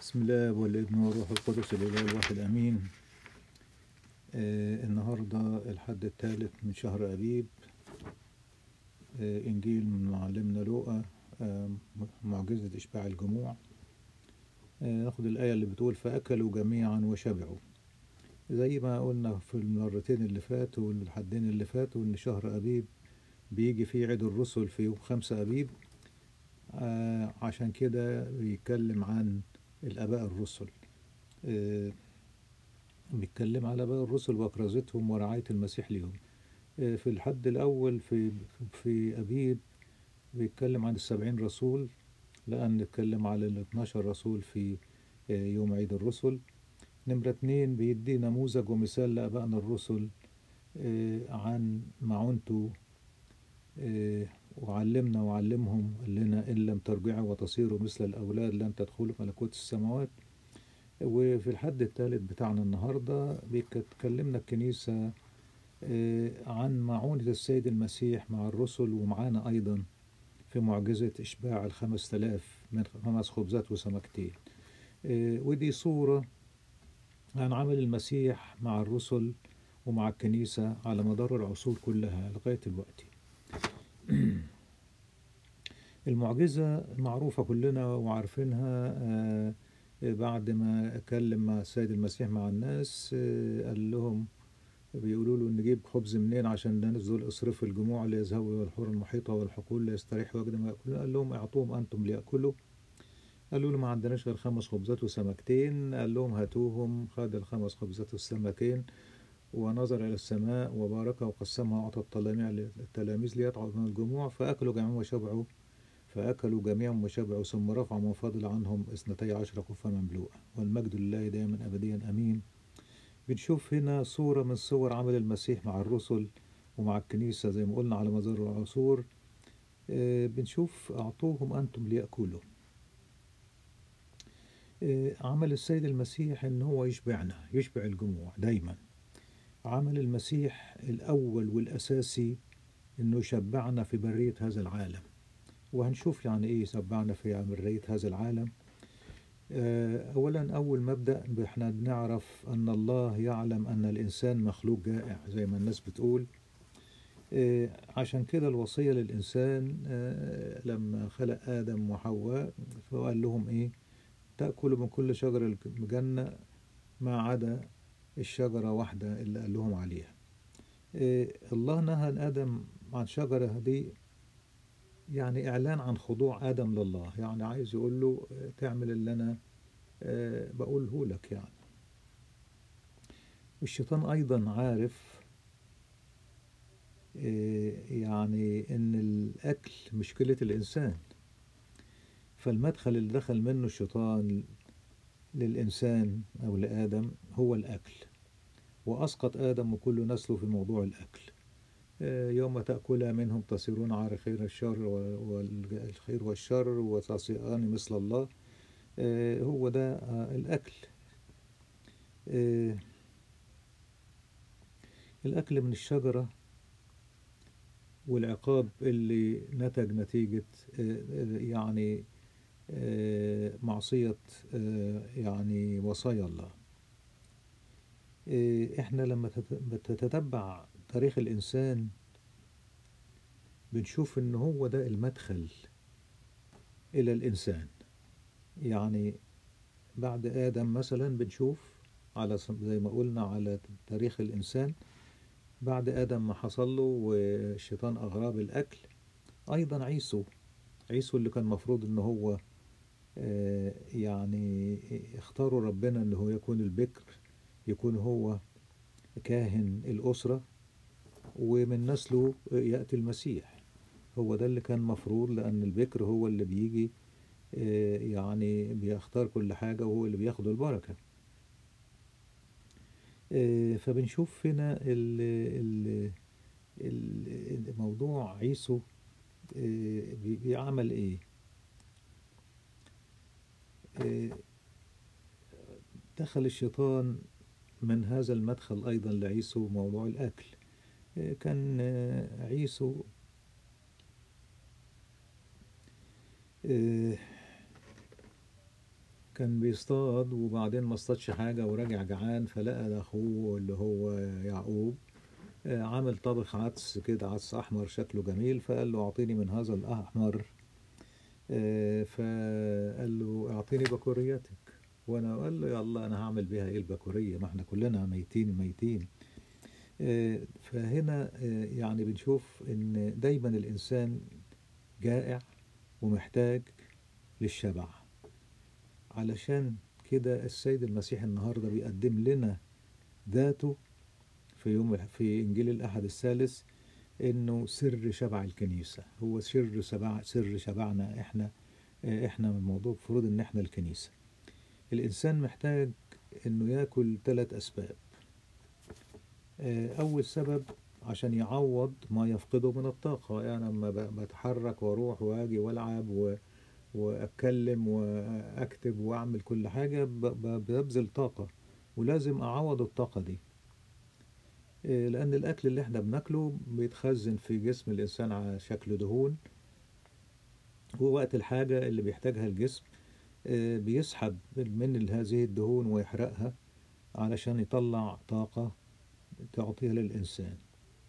بسم الله والابن والروح القدس الإله الواحد أمين آه النهاردة الحد الثالث من شهر أبيب آه إنجيل من معلمنا لوقا آه معجزة إشباع الجموع آه ناخد الآية اللي بتقول فأكلوا جميعا وشبعوا زي ما قلنا في المرتين اللي فاتوا والحدين اللي فاتوا إن شهر أبيب بيجي فيه عيد الرسل في يوم خمسة أبيب آه عشان كده بيتكلم عن الآباء الرسل آه بيتكلم على آباء الرسل وكرازتهم ورعاية المسيح ليهم آه في الحد الأول في في أبيب بيتكلم عن السبعين رسول لأن نتكلم على ال 12 رسول في آه يوم عيد الرسل نمرة اتنين بيدي نموذج ومثال لآبائنا الرسل عن معونته وعلمنا وعلمهم قال لنا إن لم ترجعوا وتصيروا مثل الأولاد لن تدخلوا ملكوت السماوات وفي الحد الثالث بتاعنا النهاردة بيتكلمنا الكنيسة عن معونة السيد المسيح مع الرسل ومعانا أيضا في معجزة إشباع الخمس تلاف من خمس خبزات وسمكتين ودي صورة عن عمل المسيح مع الرسل ومع الكنيسة على مدار العصور كلها لغاية الوقت المعجزة معروفة كلنا وعارفينها بعد ما أكلم مع السيد المسيح مع الناس قال لهم بيقولوا له نجيب خبز منين عشان الناس دول اصرفوا الجموع ليذهبوا إلى الحور المحيطة والحقول ليستريحوا وجد ما يأكلون قال لهم اعطوهم أنتم ليأكلوا قالوا له ما عندناش غير خمس خبزات وسمكتين قال لهم هاتوهم خد الخمس خبزات والسمكين ونظر إلى السماء وبارك وقسمها وأعطى التلاميذ ليطعموا من الجموع فأكلوا جميعا وشبعوا فأكلوا جميعا وشبعوا ثم رفعوا من فضل عنهم اثنتي عشر كفة مملوءة والمجد لله دائما أبديا أمين بنشوف هنا صورة من صور عمل المسيح مع الرسل ومع الكنيسة زي ما قلنا على مدار العصور بنشوف أعطوهم أنتم ليأكلوا عمل السيد المسيح إن هو يشبعنا يشبع الجموع دايما عمل المسيح الأول والأساسي إنه يشبعنا في برية هذا العالم وهنشوف يعني إيه يشبعنا في برية هذا العالم أولا أول مبدأ إحنا بنعرف أن الله يعلم أن الإنسان مخلوق جائع زي ما الناس بتقول عشان كده الوصية للإنسان لما خلق آدم وحواء فقال لهم إيه تأكلوا من كل شجر الجنة ما عدا الشجرة واحدة اللي قال لهم عليها إيه الله نهى آدم عن شجرة دي يعني إعلان عن خضوع آدم لله يعني عايز يقول له تعمل اللي أنا أه بقوله لك يعني الشيطان أيضا عارف إيه يعني إن الأكل مشكلة الإنسان فالمدخل اللي دخل منه الشيطان للإنسان أو لآدم هو الأكل وأسقط آدم وكل نسله في موضوع الأكل يوم تأكل منهم تصيرون على خير الشر والخير والشر وتصيران مثل الله هو ده الأكل الأكل من الشجرة والعقاب اللي نتج نتيجة يعني معصية يعني وصايا الله احنا لما تتتبع تاريخ الإنسان بنشوف ان هو ده المدخل إلى الإنسان يعني بعد آدم مثلا بنشوف على زي ما قلنا على تاريخ الإنسان بعد آدم ما حصل له والشيطان أغراه بالأكل أيضا عيسو عيسو اللي كان مفروض ان هو يعني اختاروا ربنا ان هو يكون البكر يكون هو كاهن الأسرة ومن نسله يأتي المسيح هو ده اللي كان مفروض لأن البكر هو اللي بيجي يعني بيختار كل حاجة وهو اللي بياخد البركة فبنشوف هنا الموضوع عيسو بيعمل ايه دخل الشيطان من هذا المدخل أيضا لعيسو موضوع الأكل كان عيسو كان بيصطاد وبعدين ما اصطادش حاجة ورجع جعان فلقى أخوه اللي هو يعقوب آه، عامل طبخ عدس كده عدس أحمر شكله جميل فقال له أعطيني من هذا الأحمر آه، فقال له أعطيني بكوريتك وأنا قال له يلا أنا هعمل بيها إيه البكورية ما احنا كلنا ميتين ميتين آه، فهنا آه، يعني بنشوف إن دايما الإنسان جائع ومحتاج للشبع علشان كده السيد المسيح النهارده بيقدم لنا ذاته في يوم في انجيل الاحد الثالث انه سر شبع الكنيسه هو سر شبع سر شبعنا احنا آه، احنا من الموضوع المفروض ان احنا الكنيسه الانسان محتاج انه ياكل ثلاث اسباب آه، اول سبب عشان يعوض ما يفقده من الطاقه يعني لما ب- بتحرك واروح واجي والعب و واتكلم واكتب واعمل كل حاجه ب- ب- ببذل طاقه ولازم اعوض الطاقه دي إيه، لان الاكل اللي احنا بناكله بيتخزن في جسم الانسان على شكل دهون ووقت الحاجه اللي بيحتاجها الجسم إيه، بيسحب من هذه الدهون ويحرقها علشان يطلع طاقه تعطيها للانسان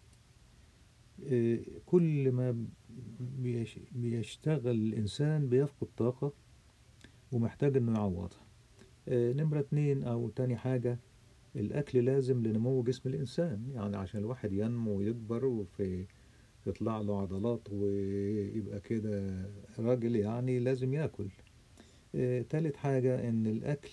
إيه، كل ما بيش- بيشتغل الإنسان بيفقد طاقة ومحتاج إنه يعوضها آه، نمرة اتنين أو تاني حاجة الأكل لازم لنمو جسم الإنسان يعني عشان الواحد ينمو ويكبر وفي يطلع له عضلات ويبقى كده راجل يعني لازم ياكل آه، تالت حاجة إن الأكل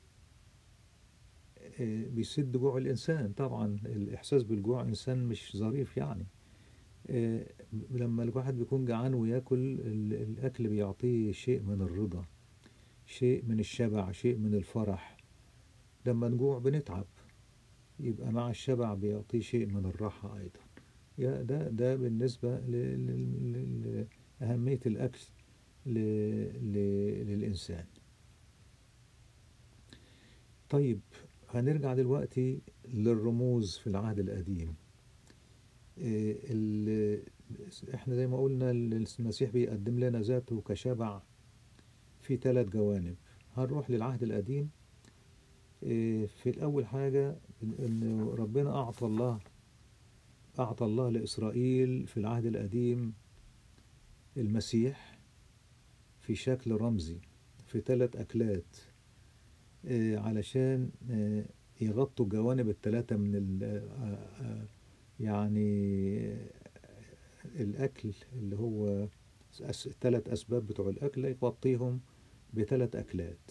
آه، بيسد جوع الإنسان طبعا الإحساس بالجوع إنسان مش ظريف يعني آه، لما الواحد بيكون جعان وياكل ال- الأكل بيعطيه شيء من الرضا شيء من الشبع شيء من الفرح لما نجوع بنتعب يبقى مع الشبع بيعطيه شيء من الراحة أيضا يا ده ده بالنسبة ل- ل- ل- لأهمية الأكل ل- ل- للإنسان طيب هنرجع دلوقتي للرموز في العهد القديم إيه، ال- احنا زي ما قلنا المسيح بيقدم لنا ذاته كشبع في ثلاث جوانب هنروح للعهد القديم إيه، في الأول حاجة إن ربنا أعطى الله أعطى الله لإسرائيل في العهد القديم المسيح في شكل رمزي في ثلاث أكلات إيه، علشان إيه، يغطوا الجوانب الثلاثة من ال- آه، آه، يعني الأكل اللي هو أس- الثلاث أسباب بتوع الأكل يغطيهم بثلاث أكلات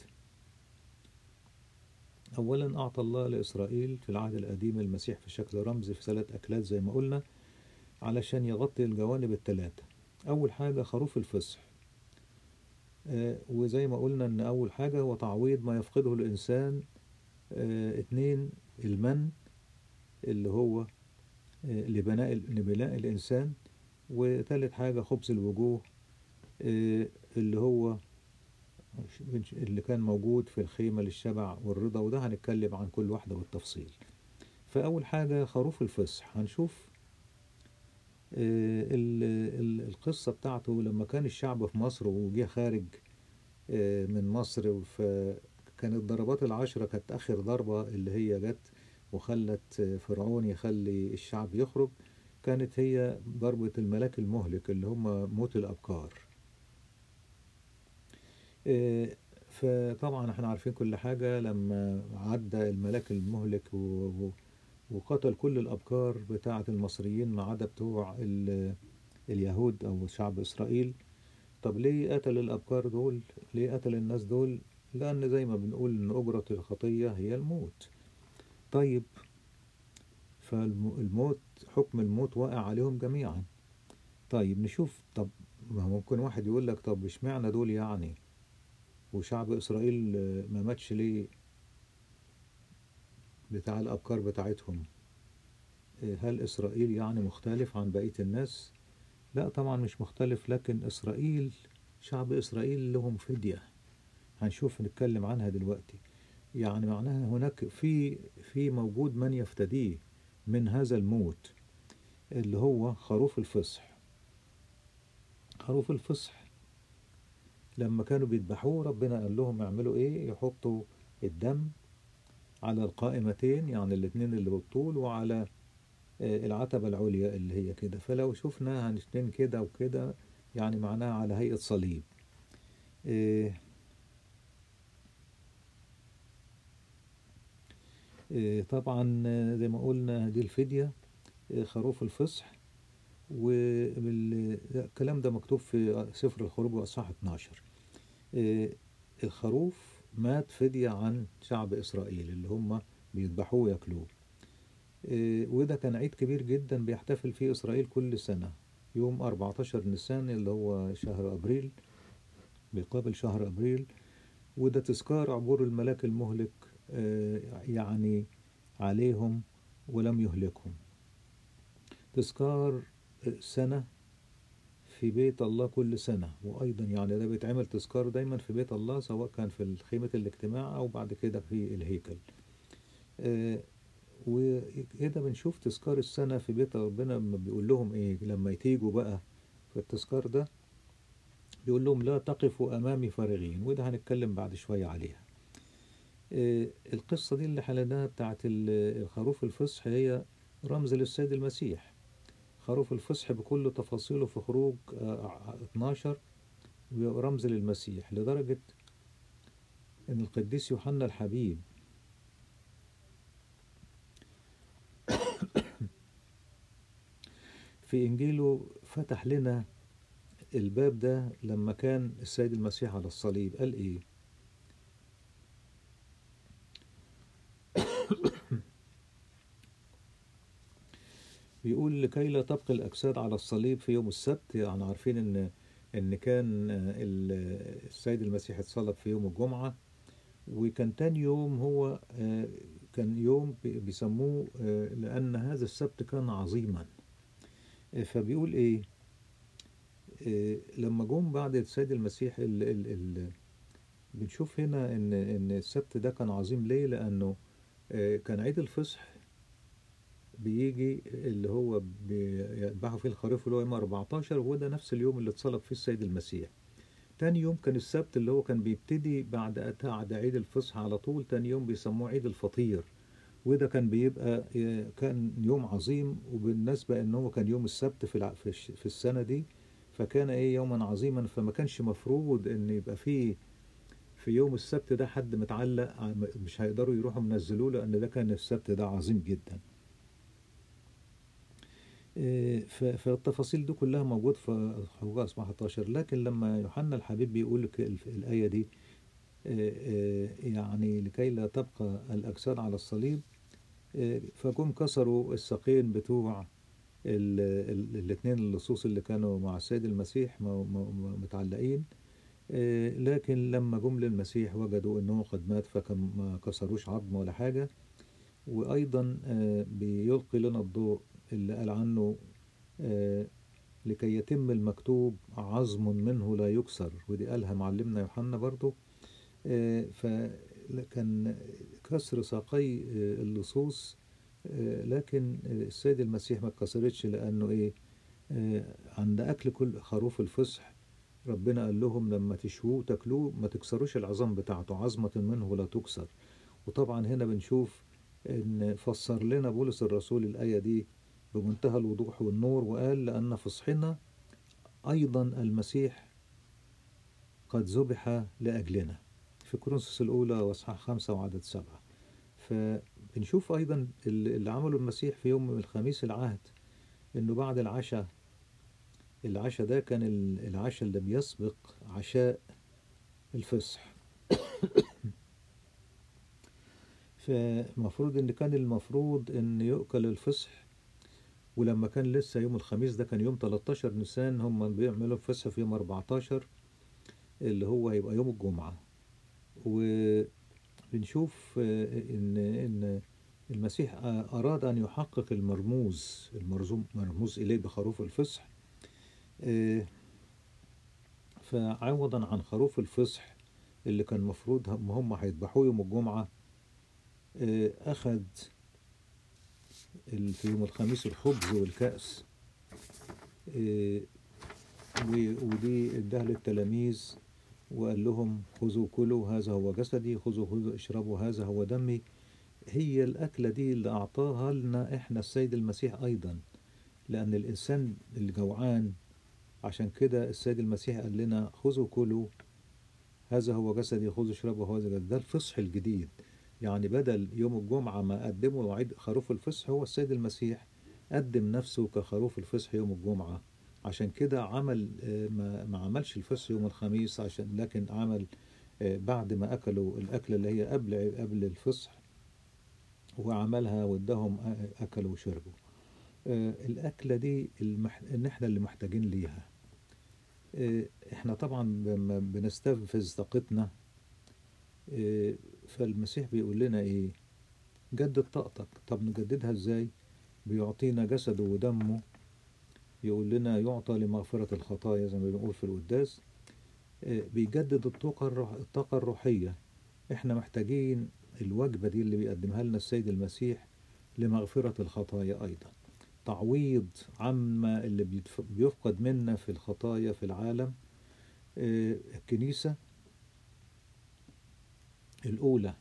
أولا أعطى الله لإسرائيل في العهد القديم المسيح في شكل رمزي في ثلاث أكلات زي ما قلنا علشان يغطي الجوانب الثلاثة أول حاجة خروف الفصح آه، وزي ما قلنا إن أول حاجة هو تعويض ما يفقده الإنسان آه، اتنين المن اللي هو آه، لبناء لبناء الإنسان وثالث حاجة خبز الوجوه آه، اللي هو اللي كان موجود في الخيمة للشبع والرضا وده هنتكلم عن كل واحدة بالتفصيل فأول حاجة خروف الفصح هنشوف آه، ال- ال- القصة بتاعته لما كان الشعب في مصر وجه خارج آه، من مصر فكانت ضربات العشرة كانت آخر ضربة اللي هي جت وخلت آه، فرعون يخلي الشعب يخرج كانت هي ضربة الملاك المهلك اللي هم موت الأبكار آه، فطبعا احنا عارفين كل حاجة لما عدى الملاك المهلك و- و- وقتل كل الأبكار بتاعة المصريين ما عدا بتوع ال- اليهود أو شعب إسرائيل طب ليه قتل الأبكار دول ليه قتل الناس دول لأن زي ما بنقول إن أجرة الخطية هي الموت طيب فالموت حكم الموت واقع عليهم جميعا طيب نشوف طب ما ممكن واحد يقول لك طب اشمعنى دول يعني وشعب إسرائيل آه، ما ماتش ليه بتاع الأبكار بتاعتهم آه، هل إسرائيل يعني مختلف عن بقية الناس؟ لا طبعا مش مختلف لكن إسرائيل شعب إسرائيل لهم فدية هنشوف نتكلم عنها دلوقتي يعني معناها هناك في في موجود من يفتديه من هذا الموت اللي هو خروف الفصح خروف الفصح لما كانوا بيذبحوه ربنا قال لهم يعملوا ايه يحطوا الدم على القائمتين يعني الاتنين اللي بالطول وعلى آه، العتبة العليا اللي هي كده فلو شفنا هنشتين كده وكده يعني معناها على هيئة صليب آه، آه، طبعا آه، زي ما قلنا دي الفدية آه، خروف الفصح والكلام ده مكتوب في سفر الخروج وأصحاح 12 آه، الخروف مات فدية عن شعب إسرائيل اللي هم بيذبحوه وياكلوه آه، وده كان عيد كبير جدا بيحتفل فيه إسرائيل كل سنة يوم 14 نيسان اللي هو شهر أبريل بيقابل شهر أبريل وده تذكار عبور الملاك المهلك آه، يعني عليهم ولم يهلكهم تذكار سنة في بيت الله كل سنة وأيضا يعني ده بيتعمل تذكار دايما في بيت الله سواء كان في خيمة الاجتماع أو بعد كده في الهيكل آه، وكده بنشوف تذكار السنة في بيت ربنا لما بيقول لهم إيه لما يتيجوا بقى في التذكار ده بيقول لهم لا تقفوا أمامي فارغين وده هنتكلم بعد شوية عليها آه، القصة دي اللي حلناها بتاعت ال- الخروف الفصح هي رمز للسيد المسيح خروف الفصح بكل تفاصيله في خروج آه، 12 رمز للمسيح لدرجة إن القديس يوحنا الحبيب في إنجيله فتح لنا الباب ده لما كان السيد المسيح على الصليب قال إيه بيقول لكي لا تبقى الأجساد على الصليب في يوم السبت يعني عارفين إن إن كان آه، ال- السيد المسيح اتصلب في يوم الجمعة وكان تاني يوم هو آه، كان يوم بي- بيسموه آه، لأن هذا السبت كان عظيما آه، فبيقول إيه آه، لما جم بعد السيد المسيح ال ال ال بنشوف هنا إن إن السبت ده كان عظيم ليه؟ لأنه آه، كان عيد الفصح بيجي اللي هو بيذبحوا فيه الخروف اللي هو يوم 14 وده نفس اليوم اللي اتصلب فيه السيد المسيح تاني يوم كان السبت اللي هو كان بيبتدي بعد بعد عيد الفصح على طول تاني يوم بيسموه عيد الفطير وده كان بيبقى كان يوم عظيم وبالنسبة ان هو كان يوم السبت في الع- في الش- في السنة دي فكان ايه يوما عظيما فما كانش مفروض ان يبقى فيه في يوم السبت ده حد متعلق ع- مش هيقدروا يروحوا منزلوه لان ده كان السبت ده عظيم جدا إيه، ف- فالتفاصيل دي كلها موجود في خروج اصحاح 11 لكن لما يوحنا الحبيب بيقول لك الف- الآية دي إيه، إيه، يعني لكي لا تبقى الأجساد على الصليب إيه، فجم كسروا الساقين بتوع الاثنين اللصوص اللي كانوا مع السيد المسيح م- م- م- متعلقين إيه، لكن لما جم للمسيح وجدوا انه قد مات فما كسروش عظم ولا حاجة وأيضا آه، بيلقي لنا الضوء اللي قال عنه آه، لكي يتم المكتوب عظم منه لا يكسر ودي قالها معلمنا يوحنا برضو آه، فكان كسر ساقي آه، اللصوص آه، لكن السيد المسيح ما اتكسرتش لأنه إيه آه، عند أكل كل خروف الفصح ربنا قال لهم لما تشووه تاكلوه ما تكسروش العظام بتاعته عظمة منه لا تكسر وطبعا هنا بنشوف ان فسر لنا بولس الرسول الآية دي بمنتهى الوضوح والنور وقال لأن فصحنا أيضا المسيح قد ذبح لأجلنا في كورنثوس الأولى وأصحاح خمسة وعدد سبعة فبنشوف أيضا اللي عمله المسيح في يوم الخميس العهد إنه بعد العشاء العشاء ده كان العشاء اللي بيسبق عشاء الفصح فمفروض ان كان المفروض ان يؤكل الفصح ولما كان لسه يوم الخميس ده كان يوم 13 نيسان هم بيعملوا الفصح في يوم 14 اللي هو هيبقى يوم الجمعة وبنشوف ان ان المسيح اراد ان يحقق المرموز المرزوم مرموز اليه بخروف الفصح فعوضا عن خروف الفصح اللي كان المفروض هم هيذبحوه يوم الجمعة أخذ في يوم الخميس الخبز والكأس ودي اداها للتلاميذ وقال لهم خذوا كلوا هذا هو جسدي خذوا خذوا اشربوا هذا هو دمي هي الأكلة دي اللي أعطاها لنا إحنا السيد المسيح أيضا لأن الإنسان اللي جوعان عشان كده السيد المسيح قال لنا خذوا كلوا هذا هو جسدي خذوا اشربوا هذا ده الفصح الجديد يعني بدل يوم الجمعة ما قدموا عيد خروف الفصح هو السيد المسيح قدم نفسه كخروف الفصح يوم الجمعة عشان كده عمل ما, ما عملش الفصح يوم الخميس عشان لكن عمل بعد ما أكلوا الأكلة اللي هي قبل قبل الفصح وعملها واداهم أكلوا وشربوا الأكلة دي المح... إن إحنا اللي محتاجين ليها إحنا طبعا بنستنفذ طاقتنا فالمسيح بيقول لنا إيه جدد طاقتك طب نجددها إزاي بيعطينا جسده ودمه يقول لنا يعطى لمغفرة الخطايا زي ما بنقول في القداس بيجدد الطاقة الروح... الطاقة الروحية إحنا محتاجين الوجبة دي اللي بيقدمها لنا السيد المسيح لمغفرة الخطايا أيضا تعويض عما اللي بيفقد منا في الخطايا في العالم الكنيسة الأولى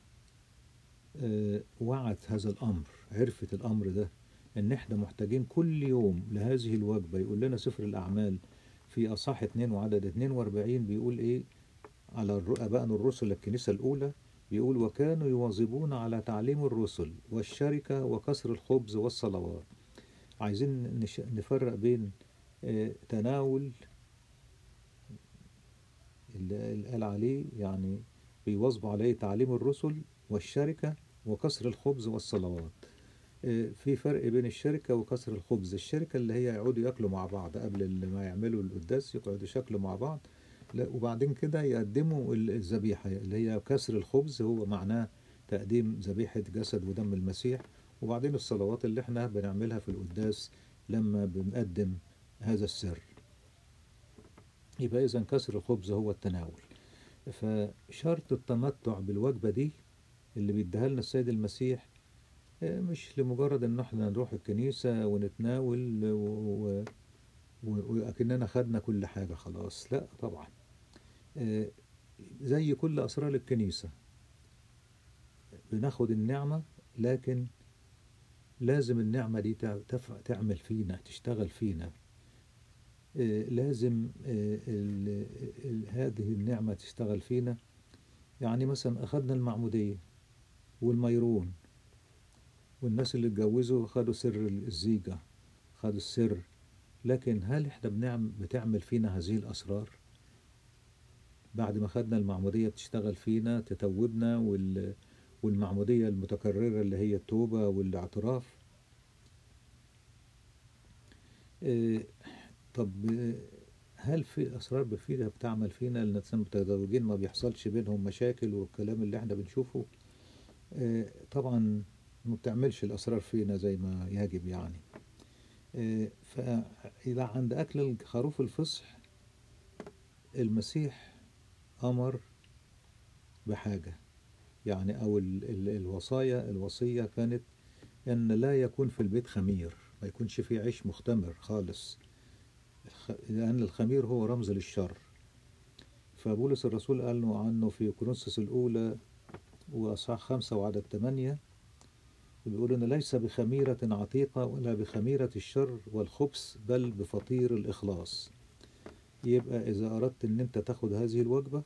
وعت هذا الأمر عرفت الأمر ده إن إحنا محتاجين كل يوم لهذه الوجبة يقول لنا سفر الأعمال في أصح 2 وعدد 42 بيقول إيه على أبائنا الرسل الكنيسة الأولى بيقول وكانوا يواظبون على تعليم الرسل والشركة وكسر الخبز والصلوات عايزين نفرق بين تناول اللي قال عليه يعني بيواظبوا عليه تعليم الرسل والشركة وكسر الخبز والصلوات في فرق بين الشركة وكسر الخبز الشركة اللي هي يقعدوا ياكلوا مع بعض قبل ما يعملوا القداس يقعدوا ياكلوا مع بعض وبعدين كده يقدموا الذبيحة اللي هي كسر الخبز هو معناه تقديم ذبيحة جسد ودم المسيح وبعدين الصلوات اللي احنا بنعملها في القداس لما بنقدم هذا السر يبقى إذا كسر الخبز هو التناول فشرط التمتع بالوجبة دي اللي بيديها لنا السيد المسيح مش لمجرد ان احنا نروح الكنيسة ونتناول وأكننا خدنا كل حاجة خلاص لا طبعا زي كل أسرار الكنيسة بناخد النعمة لكن لازم النعمة دي تعمل فينا تشتغل فينا لازم هذه النعمة تشتغل فينا يعني مثلا أخذنا المعمودية والميرون والناس اللي اتجوزوا خدوا سر الزيجة خدوا السر لكن هل احنا بنعم بتعمل فينا هذه الأسرار بعد ما خدنا المعمودية بتشتغل فينا تتوبنا وال والمعمودية المتكررة اللي هي التوبة والاعتراف إيه طب هل في أسرار بفيدها بتعمل فينا الناس المتزوجين ما بيحصلش بينهم مشاكل والكلام اللي احنا بنشوفه إيه طبعا ما بتعملش الأسرار فينا زي ما يجب يعني إيه فإذا عند أكل خروف الفصح المسيح أمر بحاجة يعني أو ال ال الوصايا الوصية كانت أن لا يكون في البيت خمير ما يكونش فيه عيش مختمر خالص لأن الخمير هو رمز للشر فبولس الرسول قال عنه في كورنثوس الأولى وأصحاح خمسة وعدد ثمانية بيقول إن ليس بخميرة عتيقة ولا بخميرة الشر والخبث بل بفطير الإخلاص يبقى إذا أردت إن أنت تاخد هذه الوجبة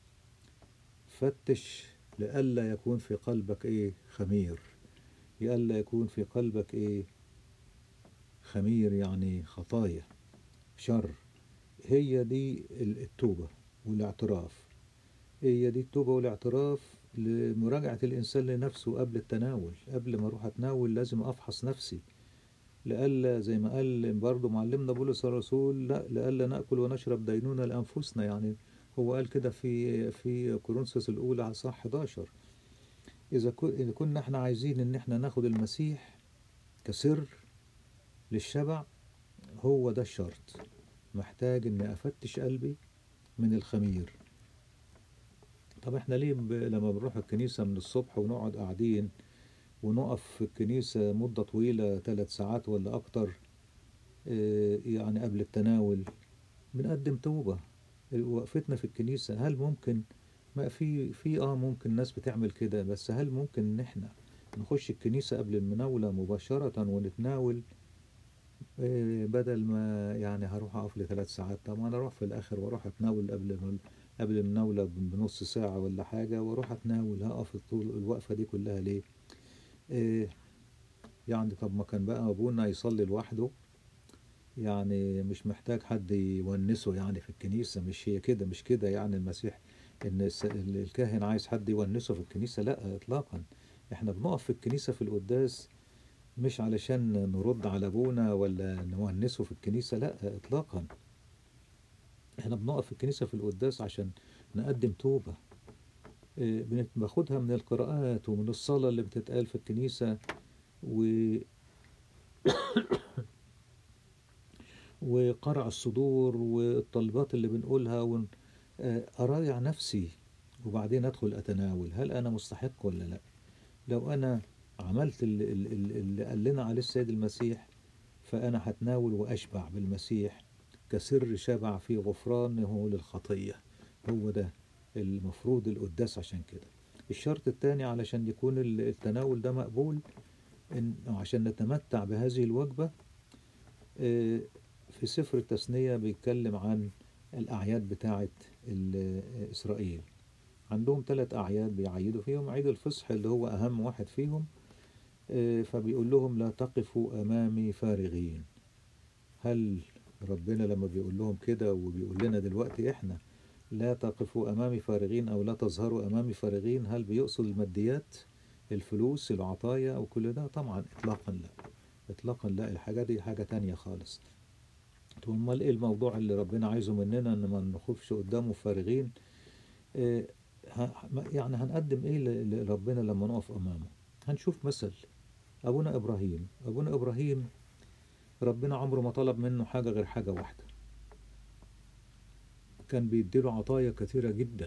فتش لئلا يكون في قلبك إيه خمير لئلا يكون في قلبك إيه خمير يعني خطايا شر هي دي التوبة والاعتراف هي دي التوبة والاعتراف لمراجعة الإنسان لنفسه قبل التناول قبل ما أروح أتناول لازم أفحص نفسي لألا زي ما قال برضه معلمنا بولس الرسول لا لألا نأكل ونشرب دينونة لأنفسنا يعني هو قال كده في في كورنثوس الأولى على صح 11 إذا كنا احنا عايزين إن احنا ناخد المسيح كسر للشبع هو ده الشرط محتاج إني أفتش قلبي من الخمير طب احنا ليه ب... لما بنروح الكنيسة من الصبح ونقعد قاعدين ونقف في الكنيسة مدة طويلة ثلاث ساعات ولا أكتر اه يعني قبل التناول بنقدم توبة وقفتنا في الكنيسة هل ممكن ما في في اه ممكن ناس بتعمل كده بس هل ممكن ان احنا نخش الكنيسة قبل المناولة مباشرة ونتناول آه، بدل ما يعني هروح اقف لي ثلاث ساعات طب ما انا اروح في الاخر واروح اتناول قبل ما قبل المناولة بنص ساعة ولا حاجة واروح اتناول هقف طول الوقفة دي كلها ليه؟ آه، يعني طب ما كان بقى ابونا يصلي لوحده يعني مش محتاج حد يونسه يعني في الكنيسة مش هي كده مش كده يعني المسيح ان الس- الكاهن عايز حد يونسه في الكنيسة لا اطلاقا احنا بنقف في الكنيسة في القداس مش علشان نرد على ابونا ولا نونسه في الكنيسة لا اطلاقا احنا بنقف في الكنيسة في القداس عشان نقدم توبة إيه، بنت- باخدها من القراءات ومن الصلاة اللي بتتقال في الكنيسة و... وقرع الصدور والطلبات اللي بنقولها ون... آه، أراجع نفسي وبعدين أدخل أتناول هل أنا مستحق ولا لا لو أنا عملت اللي, اللي اللي قال لنا عليه السيد المسيح فأنا هتناول وأشبع بالمسيح كسر شبع في غفرانه للخطية هو ده المفروض القداس عشان كده الشرط الثاني علشان يكون ال- التناول ده مقبول إن عشان نتمتع بهذه الوجبة آه، في سفر التثنية بيتكلم عن الأعياد بتاعة ال- إسرائيل عندهم ثلاث أعياد بيعيدوا فيهم عيد الفصح اللي هو أهم واحد فيهم آه، فبيقول لهم لا تقفوا أمامي فارغين هل ربنا لما بيقول لهم كده وبيقول لنا دلوقتي إحنا لا تقفوا أمامي فارغين أو لا تظهروا أمامي فارغين هل بيقصد الماديات الفلوس العطايا أو كل ده طبعا إطلاقا لا إطلاقا لا الحاجة دي حاجة تانية خالص طب امال ايه الموضوع اللي ربنا عايزه مننا ان ما نخفش قدامه فارغين إيه ه- يعني هنقدم ايه ل- لربنا لما نقف امامه هنشوف مثل ابونا ابراهيم ابونا ابراهيم ربنا عمره ما طلب منه حاجة غير حاجة واحدة كان بيديله عطايا كثيرة جدا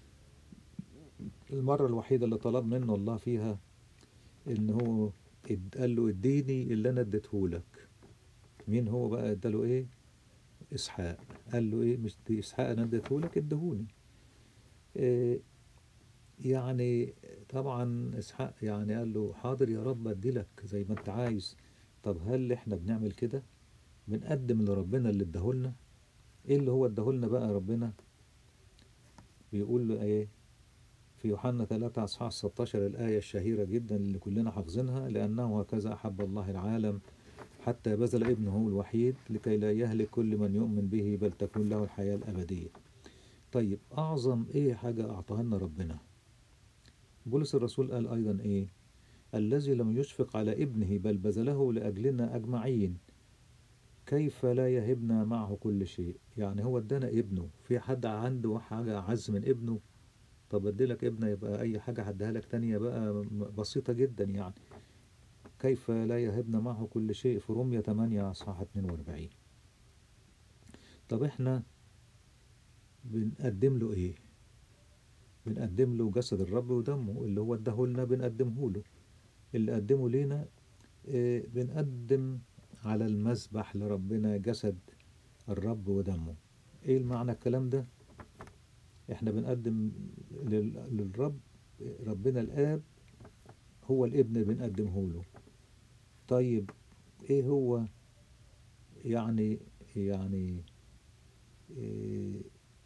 المرة الوحيدة اللي طلب منه الله فيها ان هو اد- قال له اديني اللي انا اديتهولك مين هو بقى اداله ايه اسحاق قال له ايه مش دي اسحاق انا اديتهولك ادهوني إيه يعني طبعا اسحاق يعني قال له حاضر يا رب اديلك زي ما انت عايز طب هل احنا بنعمل كده بنقدم لربنا اللي اداهولنا ايه اللي هو اداهولنا بقى ربنا بيقول له ايه في يوحنا 3 اصحاح 16 الايه الشهيره جدا اللي كلنا حافظينها لانه هكذا احب الله العالم حتى بذل ابنه الوحيد لكي لا يهلك كل من يؤمن به بل تكون له الحياه الابديه طيب اعظم ايه حاجه اعطاها لنا ربنا بولس الرسول قال ايضا ايه الذي لم يشفق على ابنه بل بذله لاجلنا اجمعين كيف لا يهبنا معه كل شيء يعني هو ادانا ابنه في حد عنده حاجة أعز من ابنه طب اديلك ابنه يبقى أي حاجة هديها لك تانية بقى م- بسيطة جدا يعني كيف لا يهبنا معه كل شيء في رومية 8 أصحاح 42 طب احنا بنقدم له ايه بنقدم له جسد الرب ودمه اللي هو اداهولنا بنقدمه له اللي قدمه لينا إيه بنقدم على المذبح لربنا جسد الرب ودمه ايه المعنى الكلام ده احنا بنقدم لل- للرب ربنا الاب هو الابن اللي بنقدمه له طيب ايه هو يعني يعني إيه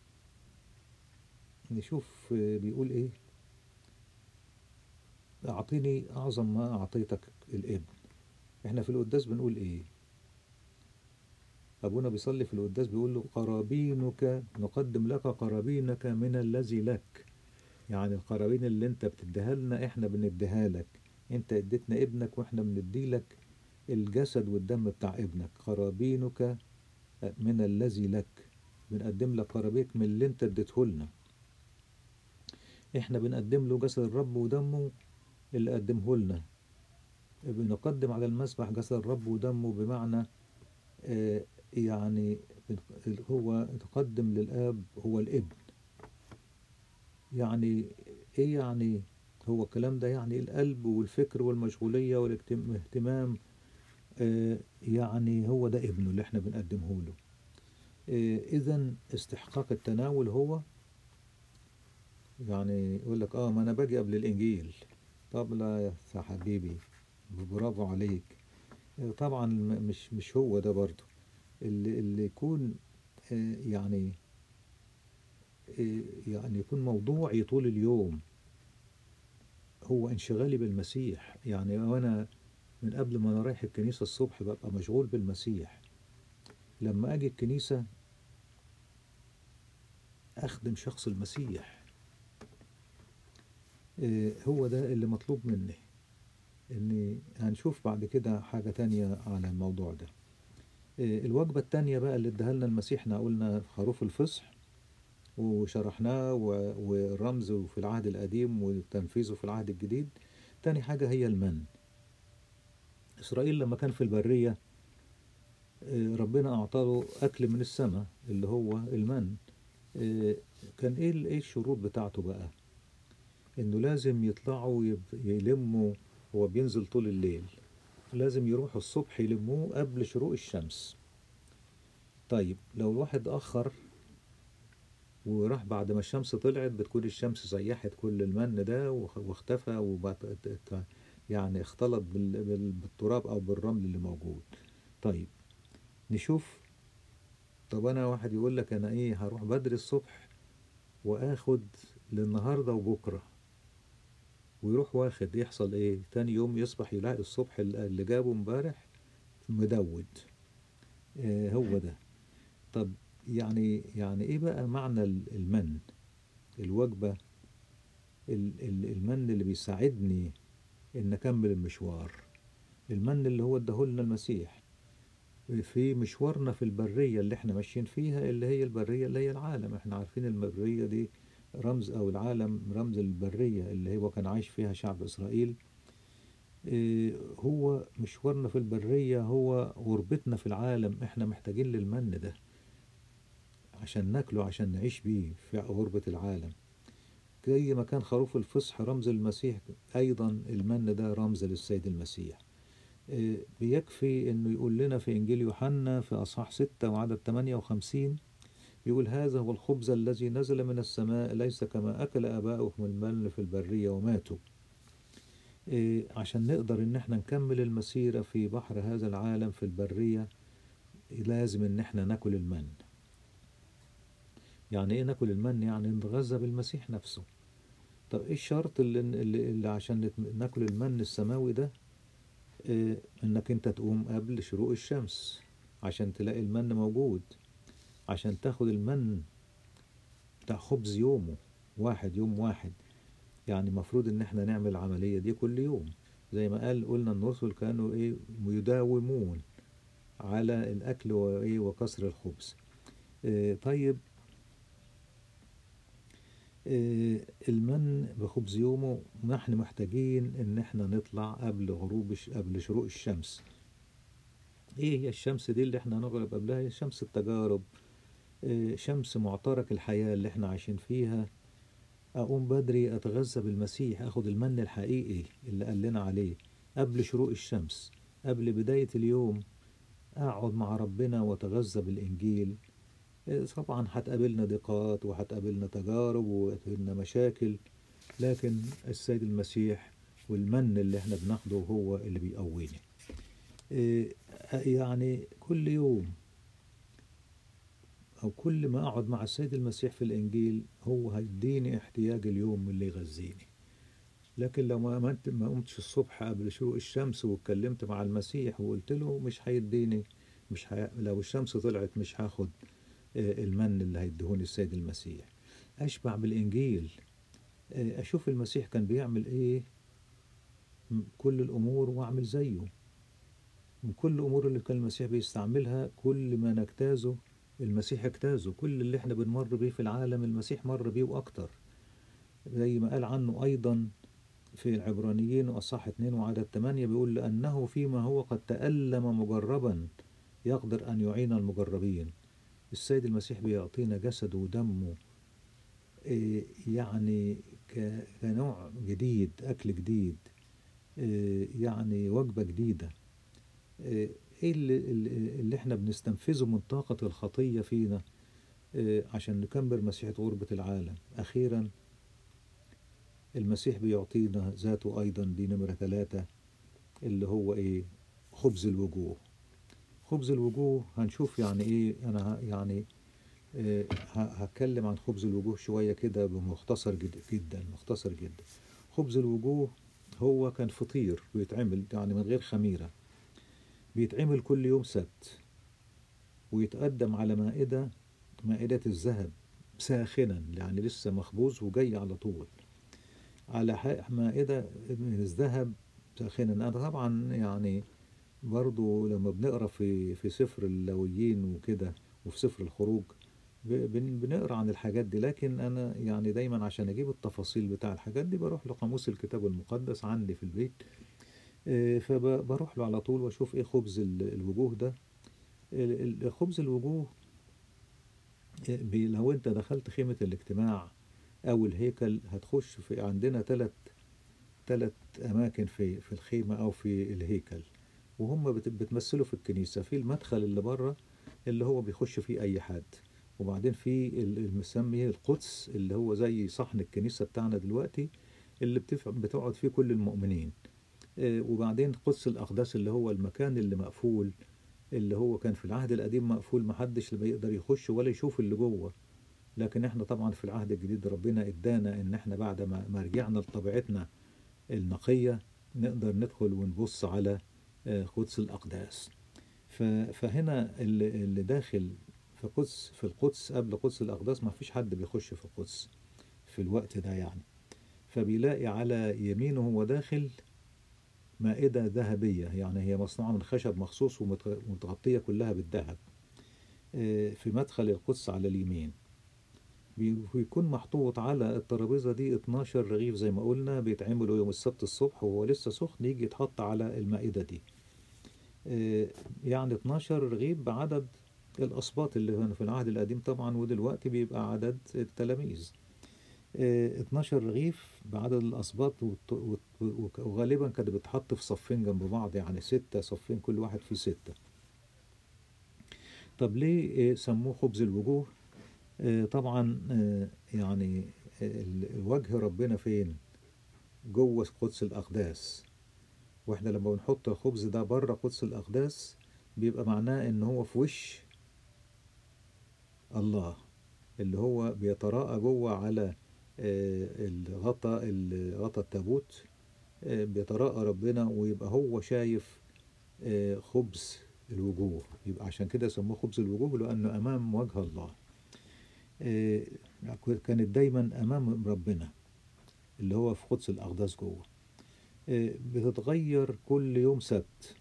نشوف آه، بيقول ايه اعطيني اعظم ما اعطيتك الابن احنا في القداس بنقول ايه ابونا بيصلي في القداس بيقول له قرابينك نقدم لك قرابينك من الذي لك يعني القرابين اللي انت بتديها لنا احنا بنديها لك انت اديتنا ابنك واحنا بندي لك الجسد والدم بتاع ابنك قرابينك من الذي لك بنقدم لك قرابيك من اللي انت اديته لنا احنا بنقدم له جسد الرب ودمه اللي قدمه لنا بنقدم على المذبح جسد الرب ودمه بمعنى آه، يعني هو تقدم للآب هو الابن يعني ايه يعني هو الكلام ده يعني القلب والفكر والمشغولية والاهتمام آه، يعني هو ده ابنه اللي احنا بنقدمه له إذا استحقاق التناول هو يعني يقول لك اه ما انا باجي قبل الانجيل طب لا يا حبيبي برافو عليك آه، طبعا م- مش مش هو ده برضه اللي اللي يكون آه، يعني آه، يعني يكون موضوعي طول اليوم هو انشغالي بالمسيح يعني وانا من قبل ما انا رايح الكنيسة الصبح ببقى مشغول بالمسيح لما اجي الكنيسة اخدم شخص المسيح آه، هو ده اللي مطلوب مني اني هنشوف بعد كده حاجة تانية على الموضوع ده آه، الوجبة التانية بقى اللي اداها لنا المسيح احنا قلنا خروف الفصح وشرحناه و- والرمز في العهد القديم وتنفيذه في العهد الجديد تاني حاجة هي المن إسرائيل لما كان في البرية آه، ربنا أعطاه أكل من السماء اللي هو المن آه، كان إيه ال- إيه الشروط بتاعته بقى إنه لازم يطلعوا يب- يلموا هو بينزل طول الليل لازم يروحوا الصبح يلموه قبل شروق الشمس طيب لو الواحد أخر وراح بعد ما الشمس طلعت بتكون الشمس سيحت كل المن ده وخ- واختفى وبعد ات- يعني اختلط بال- بال- بالتراب او بالرمل اللي موجود طيب نشوف طب انا واحد يقول لك انا ايه هروح بدري الصبح واخد للنهارده وبكره ويروح واخد يحصل ايه تاني يوم يصبح يلاقي الصبح اللي جابه امبارح مدود آه هو ده طب يعني يعني ايه بقى معنى ال- المن الوجبة ال- ال- المن اللي بيساعدني ان اكمل المشوار المن اللي هو اداهولنا المسيح في مشوارنا في البرية اللي احنا ماشيين فيها اللي هي البرية اللي هي العالم احنا عارفين البرية دي رمز او العالم رمز البرية اللي هو كان عايش فيها شعب اسرائيل إيه، هو مشوارنا في البرية هو غربتنا في العالم احنا محتاجين للمن ده عشان ناكله عشان نعيش بيه في غربة العالم زي ما كان خروف الفصح رمز المسيح أيضا المن ده رمز للسيد المسيح آه، بيكفي أنه يقول لنا في إنجيل يوحنا في أصحاح 6 وعدد 58 يقول هذا هو الخبز الذي نزل من السماء ليس كما أكل آباؤهم المن في البرية وماتوا آه، عشان نقدر ان احنا نكمل المسيرة في بحر هذا العالم في البرية لازم ان احنا ناكل المن يعني ايه ناكل المن يعني نتغذى بالمسيح نفسه طب ايه الشرط اللي, اللي, اللي عشان نت- ناكل المن السماوي ده إيه انك انت تقوم قبل شروق الشمس عشان تلاقي المن موجود عشان تاخد المن بتاع خبز يومه واحد يوم واحد يعني مفروض ان احنا نعمل العملية دي كل يوم زي ما قال قلنا الرسل كانوا ايه يداومون على الاكل وايه وكسر الخبز إيه طيب إيه المن بخبز يومه نحن محتاجين ان احنا نطلع قبل غروب الش- قبل شروق الشمس ايه هي الشمس دي اللي احنا هنغرب قبلها هي شمس التجارب إيه شمس معترك الحياة اللي احنا عايشين فيها اقوم بدري اتغذى بالمسيح اخد المن الحقيقي اللي قال لنا عليه قبل شروق الشمس قبل بداية اليوم اقعد مع ربنا واتغذى بالانجيل إيه، طبعا هتقابلنا ضيقات وهتقابلنا تجارب وهتقابلنا مشاكل لكن السيد المسيح والمن اللي احنا بناخده هو اللي بيقويني إيه، يعني كل يوم او كل ما اقعد مع السيد المسيح في الانجيل هو هيديني احتياج اليوم اللي يغذيني لكن لو ما ما ما قمتش الصبح قبل شروق الشمس واتكلمت مع المسيح وقلت له مش هيديني مش هي... لو الشمس طلعت مش هاخد آه، المن اللي هيديهوني السيد المسيح اشبع بالانجيل آه، اشوف المسيح كان بيعمل ايه م- كل الامور واعمل زيه من كل الامور اللي كان المسيح بيستعملها كل ما نجتازه المسيح اجتازه كل اللي احنا بنمر بيه في العالم المسيح مر بيه واكتر زي ما قال عنه ايضا في العبرانيين واصحاح 2 وعدد 8 بيقول لانه فيما هو قد تألم مجربا يقدر ان يعين المجربين السيد المسيح بيعطينا جسده ودمه إيه، يعني ك- كنوع جديد أكل جديد إيه، يعني وجبة جديدة إيه، ايه اللي, اللي اللي احنا بنستنفذه من طاقة الخطية فينا آه، عشان نكمل مسيحة غربة العالم أخيرا المسيح بيعطينا ذاته أيضا دي نمرة ثلاثة اللي هو إيه خبز الوجوه خبز الوجوه هنشوف يعني إيه أنا ه- يعني آه، ه- هتكلم عن خبز الوجوه شوية كده بمختصر جدا جدا مختصر جدا خبز الوجوه هو كان فطير بيتعمل يعني من غير خميرة بيتعمل كل يوم سبت ويتقدم على مائدة مائدة الذهب ساخنا يعني لسه مخبوز وجاي على طول على ح- مائدة من الذهب ساخنا أنا طبعا يعني برضو لما بنقرا في في سفر اللويين وكده وفي سفر الخروج ب- بن- بنقرا عن الحاجات دي لكن انا يعني دايما عشان اجيب التفاصيل بتاع الحاجات دي بروح لقاموس الكتاب المقدس عندي في البيت آه، فبروح له على طول واشوف ايه خبز ال- الوجوه ده ال- ال- خبز الوجوه آه، بي- لو انت دخلت خيمة الاجتماع او الهيكل هتخش في عندنا ثلاث ثلاث اماكن في في الخيمة او في الهيكل وهم بت- بتمثلوا في الكنيسة في المدخل اللي بره اللي هو بيخش فيه اي حد وبعدين في ال- المسميه القدس اللي هو زي صحن الكنيسة بتاعنا دلوقتي اللي بتف- بتقعد فيه كل المؤمنين آه، وبعدين قدس الأقداس اللي هو المكان اللي مقفول اللي هو كان في العهد القديم مقفول محدش اللي بيقدر يخش ولا يشوف اللي جوه لكن احنا طبعا في العهد الجديد ربنا ادانا ان احنا بعد ما ما رجعنا لطبيعتنا النقية نقدر ندخل ونبص على آه، قدس الأقداس ف- فهنا اللي اللي داخل في قدس في القدس قبل قدس الأقداس ما فيش حد بيخش في القدس في الوقت ده يعني فبيلاقي على يمينه وهو داخل مائدة ذهبية يعني هي مصنوعة من خشب مخصوص ومت- ومتغطية كلها بالذهب آه، في مدخل القدس على اليمين بي- بيكون محطوط على الترابيزة دي 12 رغيف زي ما قلنا بيتعملوا يوم السبت الصبح وهو لسه سخن يجي يتحط على المائدة دي آه، يعني 12 رغيف بعدد الأسباط اللي هنا في العهد القديم طبعا ودلوقتي بيبقى عدد التلاميذ آه، 12 رغيف بعدد الأسباط وت- وت- وك- وغالبا كانت بتحط في صفين جنب بعض يعني ستة صفين كل واحد فيه ستة طب ليه آه، سموه خبز الوجوه آه، طبعا آه، يعني ال- وجه ربنا فين جوه قدس الأقداس واحنا لما بنحط الخبز ده بره قدس الأقداس بيبقى معناه ان هو في وش الله اللي هو بيتراءى جوه على آه، الغطا الغطا التابوت آه، بيتراءى ربنا ويبقى هو شايف آه، خبز الوجوه يبقى عشان كده سموه خبز الوجوه لأنه أمام وجه الله آه، كانت دايما أمام ربنا اللي هو في قدس الأقداس جوه آه، بتتغير كل يوم سبت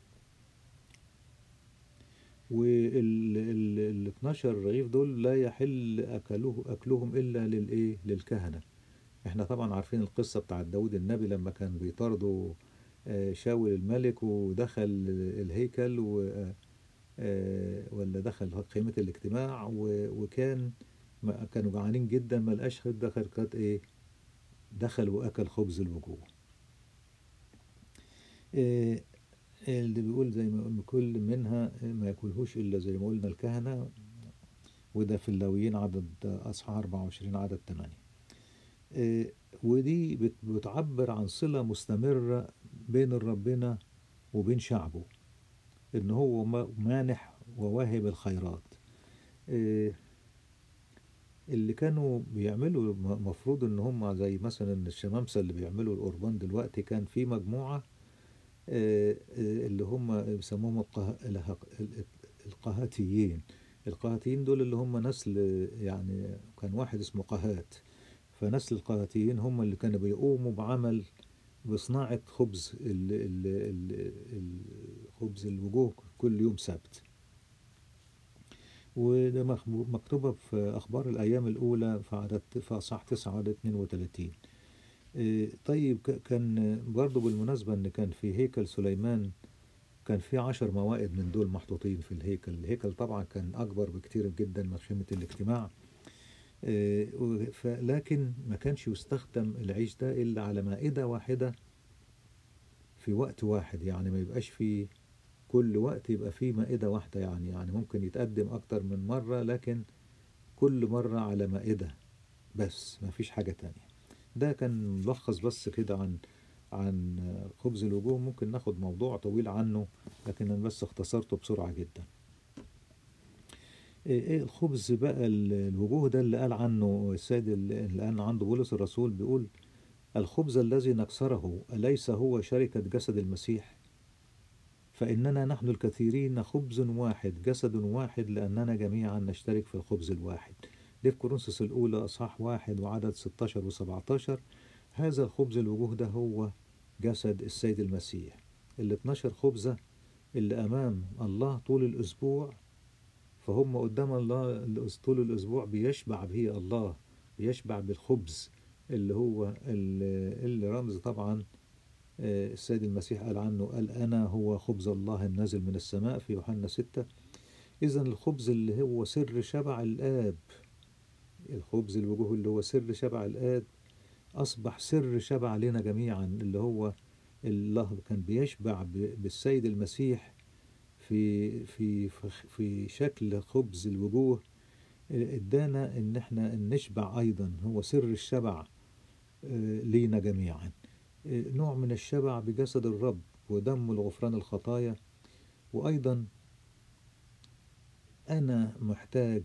وال ال ال 12 رغيف دول لا يحل أكله أكلهم إلا للإيه للكهنة احنا طبعا عارفين القصة بتاعت داود النبي لما كان بيطاردوا آه، شاول الملك ودخل الهيكل و آه، ولا دخل خيمة الاجتماع و- وكان ما- كانوا جعانين جدا ما لقاش غير دخل كانت ايه دخل واكل خبز الوجوه آه، اللي بيقول زي ما قلنا كل منها ما ياكلهوش الا زي ما قلنا الكهنة وده في اللاويين عدد اصحاح 24 عدد 8 آه، ودي بت- بتعبر عن صلة مستمرة بين ربنا وبين شعبه ان هو ما- مانح وواهب الخيرات آه، اللي كانوا بيعملوا م- مفروض ان هم زي مثلا الشمامسة اللي بيعملوا القربان دلوقتي كان في مجموعة آه، آه، اللي هم بيسموهم القه... اله- ال- القهاتيين القهاتيين دول اللي هم نسل يعني كان واحد اسمه قهات فنسل القهاتيين هم اللي كانوا بيقوموا بعمل بصناعة خبز ال... ال... ال... ال... خبز الوجوه كل يوم سبت وده مخبو- مكتوبة في أخبار الأيام الأولى في عدد في أصحاح 9 عدد 32 إيه، طيب ك- كان برضو بالمناسبة إن كان في هيكل سليمان كان في عشر موائد من دول محطوطين في الهيكل الهيكل طبعا كان أكبر بكتير جدا من خيمة الاجتماع إيه، و- ف- لكن ما كانش يستخدم العيش ده إلا على مائدة واحدة في وقت واحد يعني ما يبقاش فيه كل وقت يبقى فيه مائدة واحدة يعني يعني ممكن يتقدم أكتر من مرة لكن كل مرة على مائدة بس ما فيش حاجة تانية ده كان ملخص بس كده عن عن خبز الوجوه ممكن ناخد موضوع طويل عنه لكن أنا بس اختصرته بسرعة جدا ايه إيه الخبز بقى ال- الوجوه ده اللي قال عنه السيد اللي اللي قال عنده بولس الرسول بيقول الخبز الذي نكسره أليس هو شركة جسد المسيح فإننا نحن الكثيرين خبز واحد جسد واحد لأننا جميعا نشترك في الخبز الواحد دي في كورنثوس الأولى أصحاح واحد وعدد 16 و17 هذا الخبز الوجوه ده هو جسد السيد المسيح ال 12 خبزة اللي أمام الله طول الأسبوع فهم قدام الله الأس- طول الأسبوع بيشبع به الله بيشبع بالخبز اللي هو اللي اللي رمز طبعا آه، السيد المسيح قال عنه قال أنا هو خبز الله النازل من السماء في يوحنا ستة إذا الخبز اللي هو سر شبع الآب الخبز الوجوه اللي هو سر شبع الآب أصبح سر شبع لنا جميعا اللي هو الله كان بيشبع ب- بالسيد المسيح في في في شكل خبز الوجوه ادانا ان احنا نشبع ايضا هو سر الشبع آه، لينا جميعا آه، نوع من الشبع بجسد الرب ودم لغفران الخطايا وايضا انا محتاج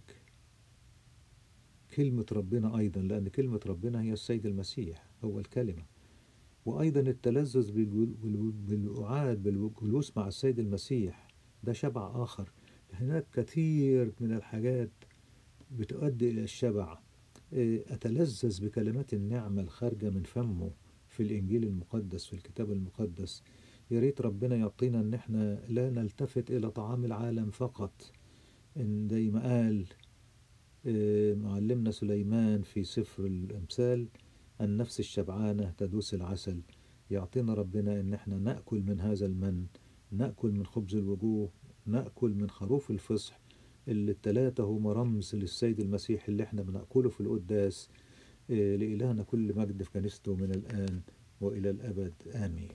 كلمة ربنا ايضا لان كلمة ربنا هي السيد المسيح هو الكلمة وايضا التلذذ بالجل- بالو- بالقعاد بالجلوس مع السيد المسيح ده شبع اخر هناك كثير من الحاجات بتؤدي إلى الشبع إيه، أتلذذ بكلمات النعمة الخارجة من فمه في الإنجيل المقدس في الكتاب المقدس يا ريت ربنا يعطينا إن إحنا لا نلتفت إلى طعام العالم فقط إن زي ما قال إيه، معلمنا سليمان في سفر الأمثال النفس الشبعانة تدوس العسل يعطينا ربنا إن إحنا نأكل من هذا المن نأكل من خبز الوجوه نأكل من خروف الفصح اللي التلاتة هما رمز للسيد المسيح اللي احنا بنأكله في القداس إيه، لإلهنا كل مجد في كنيسته من الآن وإلى الأبد آمين